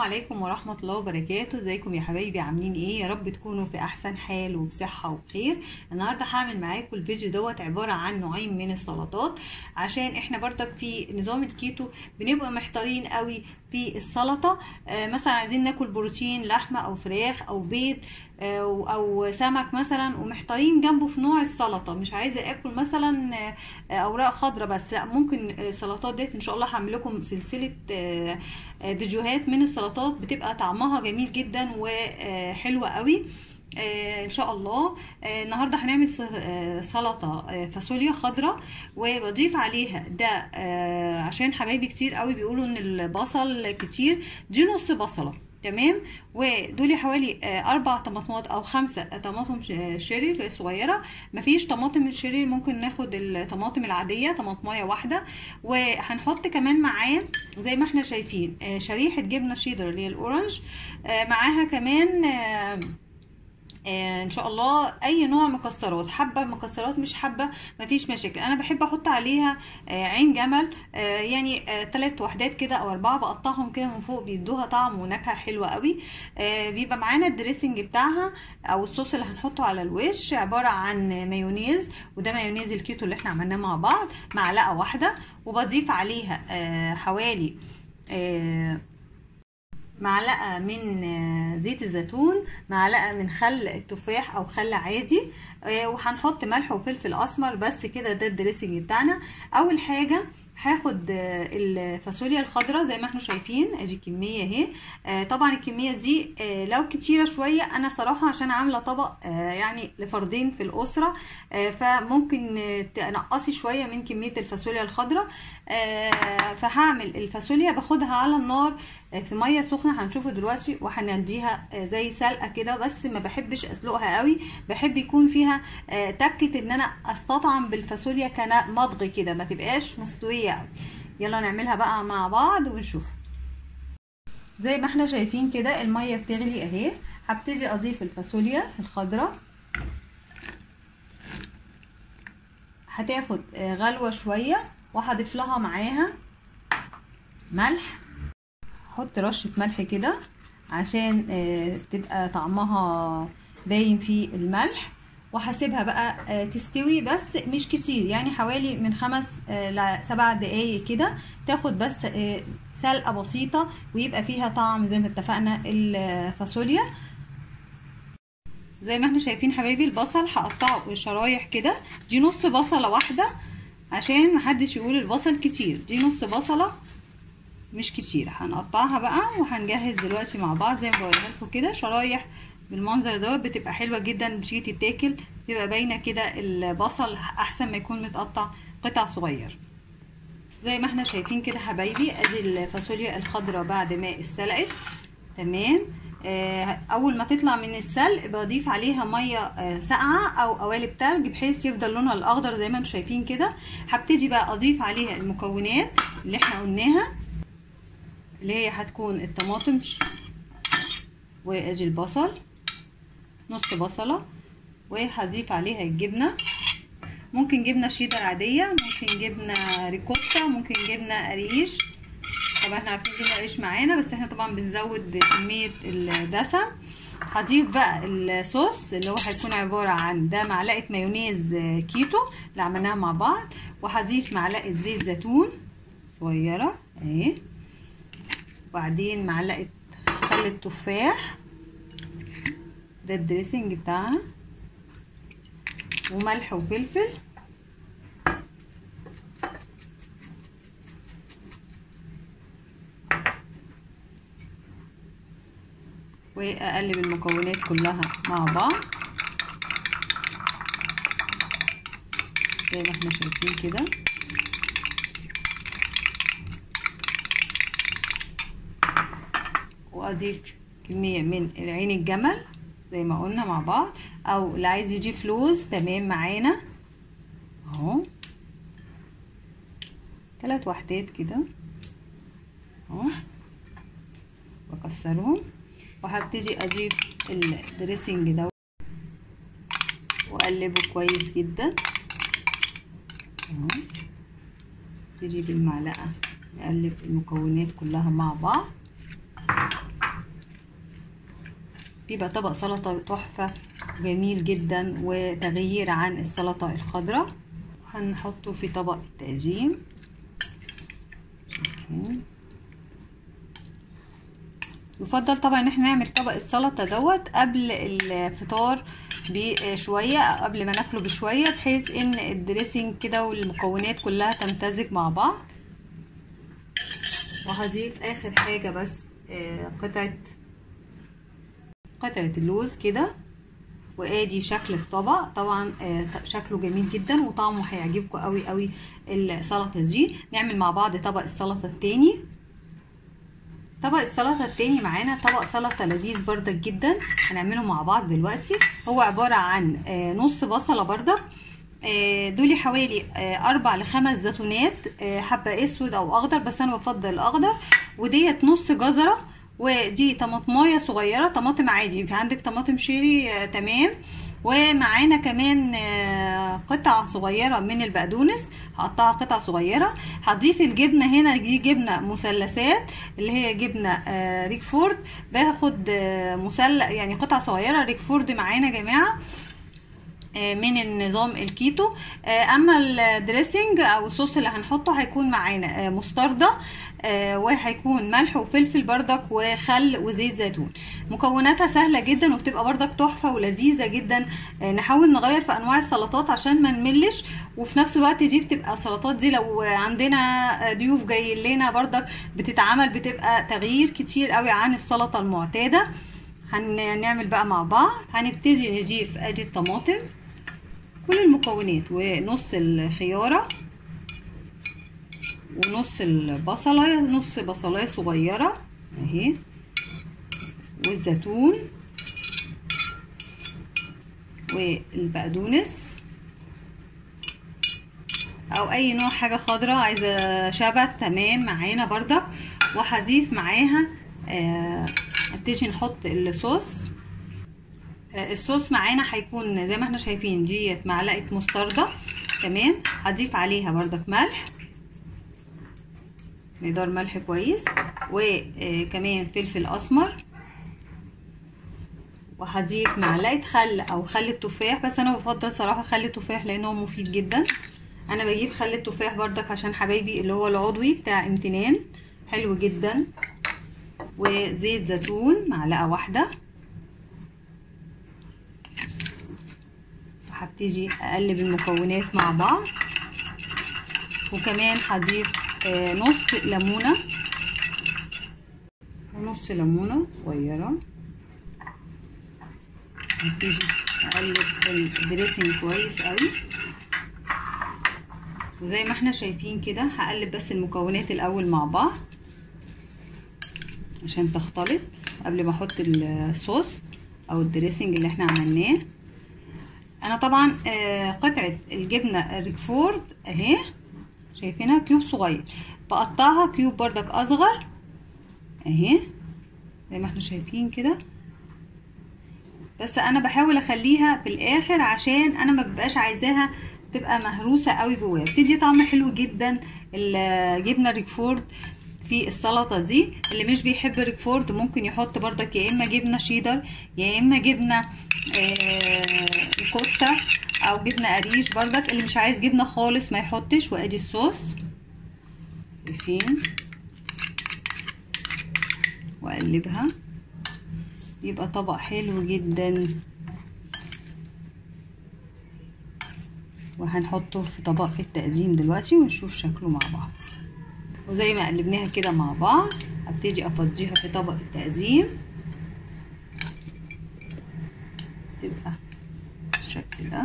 عليكم ورحمة الله وبركاته ازيكم يا حبايبي عاملين ايه يا رب تكونوا في احسن حال وبصحة وبخير النهاردة هعمل معاكم الفيديو دوت عبارة عن نوعين من السلطات عشان احنا برضك في نظام الكيتو بنبقى محتارين قوي في السلطة آه مثلا عايزين ناكل بروتين لحمة او فراخ او بيض آه او سمك مثلا ومحتارين جنبه في نوع السلطة مش عايزة اكل مثلا آه اوراق خضراء بس لا ممكن السلطات ديت ان شاء الله هعمل لكم سلسلة آه فيديوهات من السلطات بتبقى طعمها جميل جدا وحلوة قوي آه ان شاء الله آه النهارده هنعمل آه سلطه فاصوليا خضراء وبضيف عليها ده عشان حبايبي كتير قوي بيقولوا ان البصل كتير دي نص بصله تمام ودول حوالي اربع طماطمات او خمسه طماطم شيري صغيره مفيش طماطم شيري ممكن ناخد الطماطم العاديه طماطمايه واحده وهنحط كمان معاه زي ما احنا شايفين شريحه جبنه شيدر اللي هي الاورنج معاها كمان آه ان شاء الله اي نوع مكسرات حبه مكسرات مش حبه مفيش مشاكل انا بحب احط عليها آه عين جمل آه يعني ثلاث وحدات كده او اربعه بقطعهم كده من فوق بيدوها طعم ونكهه حلوه قوي بيبقى معانا الدريسنج بتاعها او الصوص اللي هنحطه على الوش عباره عن مايونيز وده مايونيز الكيتو اللي احنا عملناه مع بعض معلقه واحده وبضيف عليها حوالي معلقه من زيت الزيتون معلقه من خل التفاح او خل عادي وهنحط ملح وفلفل اسمر بس كده ده الدريسنج بتاعنا اول حاجه هاخد الفاصوليا الخضراء زي ما احنا شايفين ادي كميه اهي طبعا الكميه دي لو كتيره شويه انا صراحه عشان عامله طبق يعني لفردين في الاسره فممكن تنقصي شويه من كميه الفاصوليا الخضراء فهعمل الفاصوليا باخدها على النار في ميه سخنه هنشوفه دلوقتي وهنديها زي سلقه كده بس ما بحبش اسلقها قوي بحب يكون فيها تكه ان انا استطعم بالفاصوليا كمضغ كده ما تبقاش مستويه قوي يلا نعملها بقى مع بعض ونشوف زي ما احنا شايفين كده الميه بتغلي اهي هبتدي اضيف الفاصوليا الخضراء هتاخد غلوه شويه وهضيف لها معاها ملح احط رشه ملح كده عشان تبقى طعمها باين في الملح وهسيبها بقى تستوي بس مش كتير يعني حوالي من خمس لسبع دقايق كده تاخد بس سلقه بسيطه ويبقى فيها طعم زي ما اتفقنا الفاصوليا زي ما احنا شايفين حبايبي البصل هقطعه شرايح كده دي نص بصله واحده عشان محدش يقول البصل كتير دي نص بصله مش كتير هنقطعها بقى وهنجهز دلوقتي مع بعض زي ما بقولها لكم كده شرايح بالمنظر دوت بتبقى حلوه جدا بتيجي تتاكل بتبقى باينه كده البصل احسن ما يكون متقطع قطع صغير زي ما احنا شايفين كده حبايبي ادي الفاصوليا الخضراء بعد ما استلقت تمام اول ما تطلع من السلق بضيف عليها ميه ساقعه او قوالب تلج بحيث يفضل لونها الاخضر زي ما انتم شايفين كده هبتدي بقى اضيف عليها المكونات اللي احنا قلناها اللي هي هتكون الطماطم وادي البصل نص بصله وهضيف عليها الجبنه ممكن جبنه شيدر عاديه ممكن جبنه ريكوتا ممكن جبنه قريش طبعا احنا عارفين جبنه قريش معانا بس احنا طبعا بنزود كميه الدسم هضيف بقى الصوص اللي هو هيكون عباره عن ده معلقه مايونيز كيتو اللي عملناها مع بعض وهضيف معلقه زيت زيتون صغيره اهي وبعدين معلقه خل التفاح ده الدريسنج بتاعها وملح وفلفل واقلب المكونات كلها مع بعض زي ما احنا شايفين كده واضيف كميه من العين الجمل زي ما قلنا مع بعض او اللي عايز يضيف لوز تمام معانا اهو ثلاث وحدات كده اهو بكسرهم وهبتدي اضيف الدريسنج ده واقلبه كويس جدا اهو تيجي بالمعلقه نقلب المكونات كلها مع بعض بيبقى طبق سلطة تحفة جميل جدا وتغيير عن السلطة الخضراء هنحطه في طبق التقديم يفضل طبعا ان احنا نعمل طبق السلطة دوت قبل الفطار بشوية قبل ما ناكله بشوية بحيث ان الدريسنج كده والمكونات كلها تمتزج مع بعض وهضيف اخر حاجة بس قطعة قطعة اللوز كده وادي شكل الطبق طبعا شكله جميل جدا وطعمه هيعجبكم قوي قوي السلطه دي نعمل مع بعض طبق السلطه التاني طبق السلطه التاني معانا طبق سلطه لذيذ بردك جدا هنعمله مع بعض دلوقتي هو عباره عن نص بصله بردك دول حوالي اربع لخمس زيتونات حبه اسود او اخضر بس انا بفضل الاخضر وديت نص جزره ودي طماطمايه صغيره طماطم عادي في عندك طماطم شيري آه تمام ومعانا كمان آه قطع صغيره من البقدونس هقطعها قطع صغيره هضيف الجبنه هنا دي جبنه مثلثات اللي هي جبنه آه ريكفورد باخد مثلث يعني قطع صغيره ريكفورد معانا يا جماعه من النظام الكيتو اما الدريسنج او الصوص اللي هنحطه هيكون معانا مستردة وهيكون ملح وفلفل بردك وخل وزيت زيتون مكوناتها سهله جدا وبتبقى بردك تحفه ولذيذه جدا نحاول نغير في انواع السلطات عشان ما نملش وفي نفس الوقت دي بتبقى السلطات دي لو عندنا ضيوف جايين لنا بردك بتتعمل بتبقى تغيير كتير قوي عن السلطه المعتاده هنعمل بقى مع بعض هنبتدي نضيف ادي الطماطم كل المكونات ونص الخيارة ونص البصلة نص بصلاية صغيرة اهي والزيتون والبقدونس او اي نوع حاجة خضراء عايزة شبت تمام معانا بردك وهضيف معاها آه نبتدي نحط الصوص الصوص معانا هيكون زي ما احنا شايفين ديت معلقه مستردة تمام هضيف عليها بردك ملح مقدار ملح كويس وكمان فلفل اسمر وهضيف معلقه خل او خل التفاح بس انا بفضل صراحه خل التفاح لانه مفيد جدا انا بجيب خل التفاح بردك عشان حبايبي اللي هو العضوي بتاع امتنان حلو جدا وزيت زيتون معلقه واحده هبتدي اقلب المكونات مع بعض وكمان هضيف نص ليمونه ونص ليمونه صغيره هبتدي اقلب الدريسنج كويس قوي وزي ما احنا شايفين كده هقلب بس المكونات الاول مع بعض عشان تختلط قبل ما احط الصوص او الدريسنج اللي احنا عملناه انا طبعا قطعه الجبنه الريكفورد اهي شايفينها كيوب صغير بقطعها كيوب بردك اصغر اهي زي ما احنا شايفين كده بس انا بحاول اخليها في الاخر عشان انا ما ببقاش عايزاها تبقى مهروسه قوي جواها بتدي طعم حلو جدا الجبنه الريكفورد في السلطه دي اللي مش بيحب ريكفورد ممكن يحط بردك يا اما جبنه شيدر يا اما جبنه كوتا او جبنه قريش بردك اللي مش عايز جبنه خالص ما يحطش وادي الصوص شايفين واقلبها يبقى طبق حلو جدا وهنحطه في طبق التقديم دلوقتي ونشوف شكله مع بعض وزي ما قلبناها كده مع بعض هبتدي افضيها في طبق التقديم تبقى بالشكل ده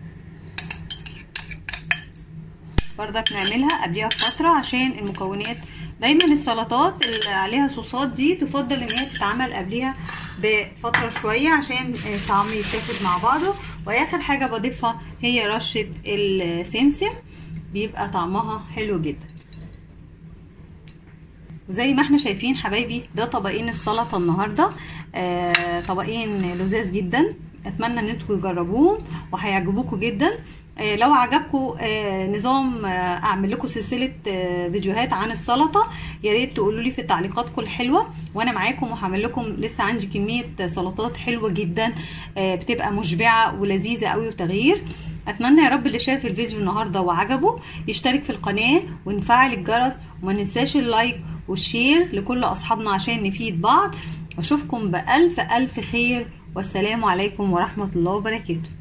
بردك نعملها قبلها بفترة عشان المكونات دايما السلطات اللي عليها صوصات دي تفضل ان هي تتعمل قبلها بفترة شوية عشان الطعم يتاخد مع بعضه واخر حاجة بضيفها هي رشة السمسم بيبقى طعمها حلو جدا وزي ما احنا شايفين حبايبي ده طبقين السلطه النهارده آه طبقين لذاذ جدا اتمنى ان انتوا تجربوهم وهيعجبوكم جدا لو عجبكم نظام اعمل لكم سلسله فيديوهات عن السلطه يا ريت تقولوا لي في تعليقاتكم الحلوه وانا معاكم وهعمل لكم لسه عندي كميه سلطات حلوه جدا بتبقى مشبعه ولذيذه قوي وتغيير اتمنى يا رب اللي شاف الفيديو النهارده وعجبه يشترك في القناه ونفعل الجرس وما ننساش اللايك والشير لكل اصحابنا عشان نفيد بعض واشوفكم بالف الف خير والسلام عليكم ورحمه الله وبركاته